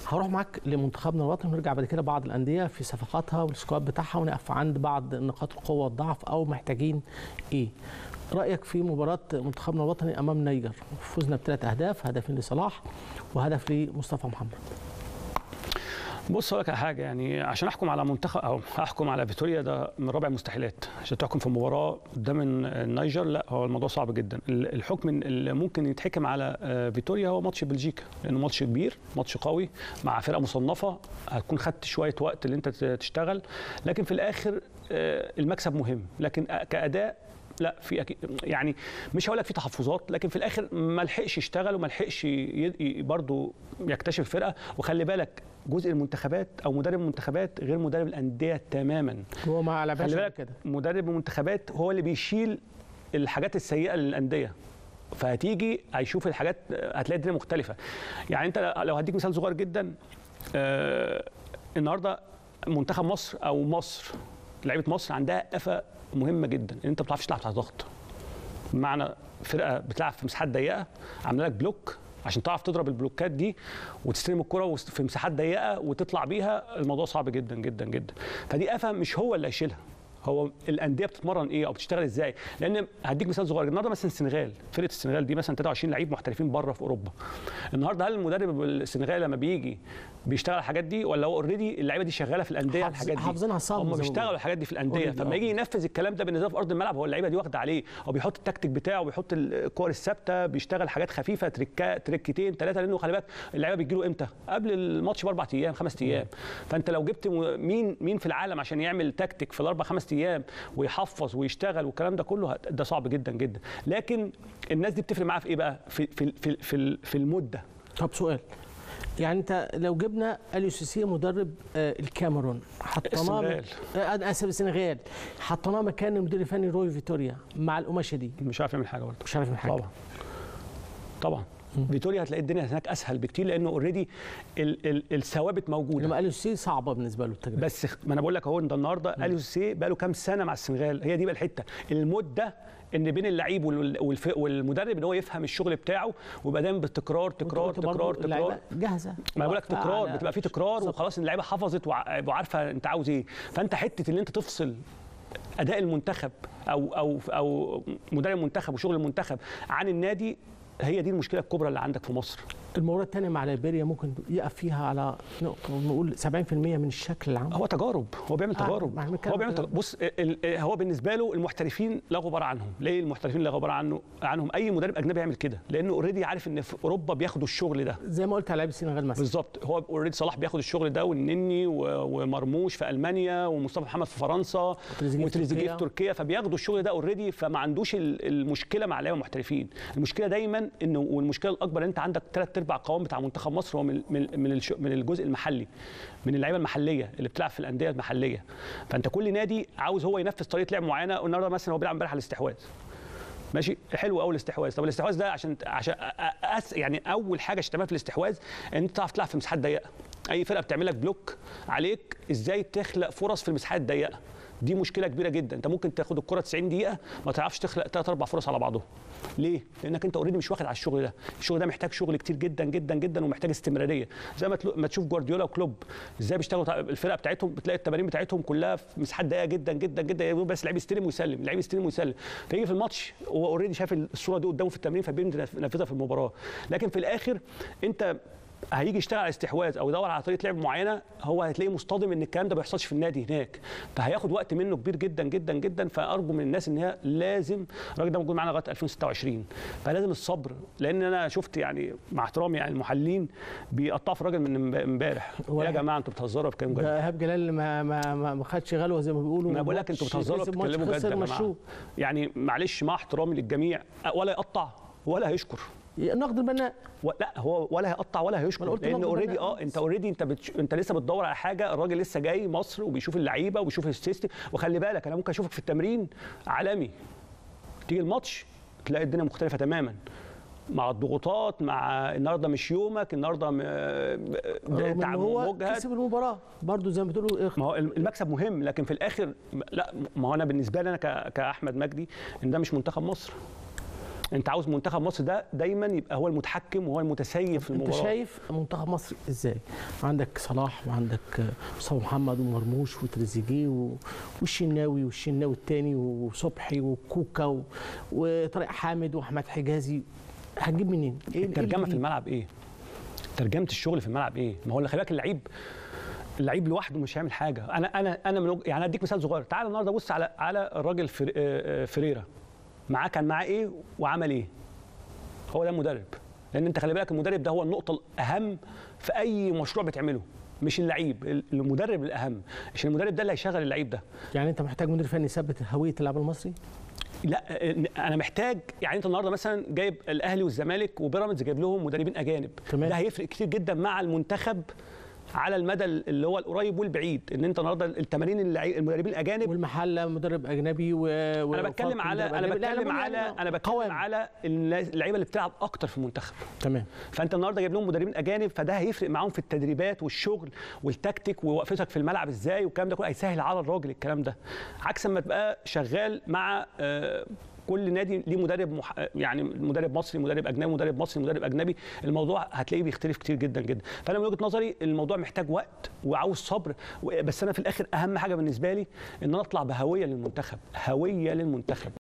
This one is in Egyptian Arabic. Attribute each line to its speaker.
Speaker 1: هروح معاك لمنتخبنا الوطني ونرجع بعد كده بعض الانديه في صفقاتها والسكواد بتاعها ونقف عند بعض نقاط القوه والضعف او محتاجين ايه رايك في مباراه منتخبنا الوطني امام نيجر فزنا بثلاث اهداف هدفين لصلاح وهدف لمصطفى محمد
Speaker 2: بص اقول لك على حاجه يعني عشان احكم على منتخب او احكم على فيتوريا ده من رابع المستحيلات عشان تحكم في مباراه قدام النيجر لا هو الموضوع صعب جدا الحكم اللي ممكن يتحكم على فيتوريا هو ماتش بلجيكا لانه ماتش كبير ماتش قوي مع فرقه مصنفه هتكون خدت شويه وقت اللي انت تشتغل لكن في الاخر المكسب مهم لكن كاداء لا في أكيد يعني مش هقول لك في تحفظات لكن في الاخر ما لحقش يشتغل وما لحقش برضه يكتشف الفرقه وخلي بالك جزء المنتخبات او مدرب المنتخبات غير مدرب الانديه تماما
Speaker 1: هو ما على
Speaker 2: خلي بالك كده مدرب المنتخبات هو اللي بيشيل الحاجات السيئه للانديه فهتيجي هيشوف الحاجات هتلاقي الدنيا مختلفه يعني انت لو هديك مثال صغير جدا آه النهارده منتخب مصر او مصر لعيبه مصر عندها قفا مهمه جدا ان انت ما بتعرفش تلعب تحت ضغط بمعنى فرقه بتلعب في مساحات ضيقه عامله لك بلوك عشان تعرف تضرب البلوكات دي وتستلم الكره في مساحات ضيقه وتطلع بيها الموضوع صعب جدا جدا جدا فدي قفا مش هو اللي هيشيلها هو الانديه بتتمرن ايه او بتشتغل ازاي لان هديك مثال صغير النهارده مثلا السنغال فرقه السنغال دي مثلا 23 لعيب محترفين بره في اوروبا النهارده هل المدرب السنغالي لما بيجي بيشتغل الحاجات دي ولا هو اوريدي الليعيبه دي شغاله في الانديه الحاجات دي
Speaker 1: حافظينها صم
Speaker 2: هم بيشتغلوا الحاجات دي في الانديه فلما يجي ينفذ الكلام ده بالنسبه في ارض الملعب هو اللعيبه دي واخده عليه هو بيحط التكتيك بتاعه بيحط الكور الثابته بيشتغل حاجات خفيفه تريكا تريكتين ثلاثه لانه خلي بالك اللعيبه بتجي له امتى قبل الماتش باربع ايام خمس ايام فانت لو جبت مين مين في العالم عشان يعمل تكتيك في الاربع خمس ايام ويحفظ ويشتغل والكلام ده كله ده صعب جدا جدا لكن الناس دي بتفرق معاها في ايه بقى في في في في, في المده
Speaker 1: طب سؤال يعني انت لو جبنا اليو سيسي مدرب آه الكاميرون حطيناه
Speaker 2: السنغال
Speaker 1: آه اسف السنغال حطيناه مكان المدير الفني روي فيتوريا مع القماشه دي
Speaker 2: مش عارف يعمل حاجه برضه
Speaker 1: مش عارف يعمل حاجه
Speaker 2: طبعا طبعا فيتوريا هتلاقي الدنيا هناك اسهل بكتير لانه اوريدي الثوابت موجوده
Speaker 1: انما اليو سي صعبه بالنسبه له التجربه
Speaker 2: بس ما انا بقول لك اهو انت النهارده اليو سي بقى له كام سنه مع السنغال هي دي بقى الحته المده ان بين اللعيب والمدرب ان هو يفهم الشغل بتاعه ويبقى دايما بالتكرار تكرار تكرار تكرار
Speaker 1: جاهزه
Speaker 2: ما بقول لك تكرار بتبقى في تكرار وخلاص اللعيبه حفظت وعارفه انت عاوز ايه فانت حته ان انت تفصل اداء المنتخب او او او مدرب المنتخب وشغل المنتخب عن النادي هي دي المشكله الكبرى اللي عندك في مصر
Speaker 1: المباراه الثانيه مع ليبيريا ممكن يقف فيها على نقطه نقول 70% من الشكل العام
Speaker 2: هو تجارب هو بيعمل تجارب
Speaker 1: آه
Speaker 2: هو بيعمل تجارب. بص هو بالنسبه له المحترفين لا غبار عنهم ليه المحترفين لا غبار عنه عنهم اي مدرب اجنبي يعمل كده لانه اوريدي عارف ان في اوروبا بياخدوا الشغل ده
Speaker 1: زي ما قلت على لاعب السنغال مثلا
Speaker 2: بالظبط هو اوريدي صلاح بياخد الشغل ده والنني ومرموش في المانيا ومصطفى محمد في فرنسا وتريزيجيه في تركيا فبياخدوا الشغل ده اوريدي فما عندوش المشكله مع لعيبه محترفين المشكله دايما انه والمشكله الاكبر ان انت عندك ثلاث ارباع القوام بتاع منتخب مصر هو من من من, من الجزء المحلي من اللعيبه المحليه اللي بتلعب في الانديه المحليه فانت كل نادي عاوز هو ينفذ طريقه لعب معينه النهارده مثلا هو بيلعب امبارح على الاستحواذ ماشي حلو قوي الاستحواذ طب الاستحواذ ده عشان عشان أس يعني اول حاجه عشان تعملها في الاستحواذ ان انت تعرف تلعب في مساحات ضيقه اي فرقه بتعمل لك بلوك عليك ازاي تخلق فرص في المساحات الضيقه دي مشكله كبيره جدا انت ممكن تاخد الكره 90 دقيقه ما تعرفش تخلق ثلاث اربع فرص على بعضهم ليه لانك انت اوريدي مش واخد على الشغل ده الشغل ده محتاج شغل كتير جدا جدا جدا ومحتاج استمراريه زي ما ما تشوف جوارديولا وكلوب ازاي بيشتغلوا الفرقه بتاعتهم بتلاقي التمارين بتاعتهم كلها في مساحات ضيقه جدا جدا جدا بس اللعيب يستلم ويسلم اللعيب يستلم ويسلم فيجي في الماتش هو اوريدي شايف الصوره دي قدامه في التمرين فبينزل ينفذها في المباراه لكن في الاخر انت هيجي يشتغل على استحواذ او يدور على طريقه لعب معينه هو هتلاقيه مصطدم ان الكلام ده ما بيحصلش في النادي هناك فهياخد وقت منه كبير جدا جدا جدا فارجو من الناس ان هي لازم الراجل ده موجود معانا لغايه 2026 فلازم الصبر لان انا شفت يعني مع احترامي يعني المحللين بيقطعوا في الراجل من امبارح يا جماعه انتوا بتهزروا بكلام جد
Speaker 1: ايهاب جلال ما ما ما, ما خدش غلوه زي ما بيقولوا
Speaker 2: انا بقول لك انتوا بتهزروا بتتكلموا جد يا جماعه يعني معلش مع احترامي للجميع ولا يقطع ولا هيشكر
Speaker 1: نقد البناء
Speaker 2: لا هو ولا هيقطع ولا هيشكر لان اوريدي اه انت اوريدي انت بتش... انت لسه بتدور على حاجه الراجل لسه جاي مصر وبيشوف اللعيبه وبيشوف السيستم وخلي بالك انا ممكن اشوفك في التمرين عالمي تيجي الماتش تلاقي الدنيا مختلفه تماما مع الضغوطات مع النهارده مش يومك النهارده م...
Speaker 1: تعب هو مجهد كسب المباراه برضه زي ما بتقولوا
Speaker 2: ما هو المكسب مهم لكن في الاخر لا ما هو انا بالنسبه لي انا ك... كاحمد مجدي ان ده مش منتخب مصر انت عاوز منتخب مصر ده دايما يبقى هو المتحكم وهو المتسيب في
Speaker 1: انت
Speaker 2: المباراه
Speaker 1: شايف منتخب مصر ازاي عندك صلاح وعندك مصطفى محمد ومرموش وتريزيجيه و- والشناوي والشناوي الثاني وصبحي وكوكا و- وطارق حامد واحمد حجازي هتجيب منين ايه إيه
Speaker 2: الترجمه في
Speaker 1: الجديد؟
Speaker 2: الملعب ايه ترجمه الشغل في الملعب ايه ما هو اللي خلي بالك اللعيب اللعيب لوحده مش هيعمل حاجه انا انا انا من وج- يعني اديك مثال صغير تعال النهارده بص على على الراجل فر- آه، آه، فريرا معاه كان معاه ايه وعمل ايه هو ده المدرب لان انت خلي بالك المدرب ده هو النقطه الاهم في اي مشروع بتعمله مش اللعيب المدرب الاهم عشان المدرب ده اللي هيشغل اللعيب ده
Speaker 1: يعني انت محتاج مدير فني يثبت هويه اللاعب المصري
Speaker 2: لا انا محتاج يعني انت النهارده مثلا جايب الاهلي والزمالك وبيراميدز جايب لهم مدربين اجانب
Speaker 1: تمام.
Speaker 2: ده هيفرق كتير جدا مع المنتخب على المدى اللي هو القريب والبعيد ان انت النهارده التمارين اللعي- المدربين الاجانب
Speaker 1: والمحله مدرب اجنبي و...
Speaker 2: انا بتكلم على انا بتكلم على انا بتكلم
Speaker 1: قوام.
Speaker 2: على اللعيبه اللي بتلعب اكتر في المنتخب
Speaker 1: تمام
Speaker 2: فانت النهارده جايب لهم مدربين اجانب فده هيفرق معاهم في التدريبات والشغل والتكتيك ووقفتك في الملعب ازاي والكلام ده كله هيسهل على الراجل الكلام ده عكس ما تبقى شغال مع آه، كل نادي ليه مدرب مح... يعني مدرب مصري مدرب اجنبي مدرب مصري مدرب اجنبي الموضوع هتلاقيه بيختلف كتير جدا جدا فانا من وجهه نظري الموضوع محتاج وقت وعاوز صبر و- بس انا في الاخر اهم حاجه بالنسبه لي ان انا اطلع بهويه للمنتخب هويه للمنتخب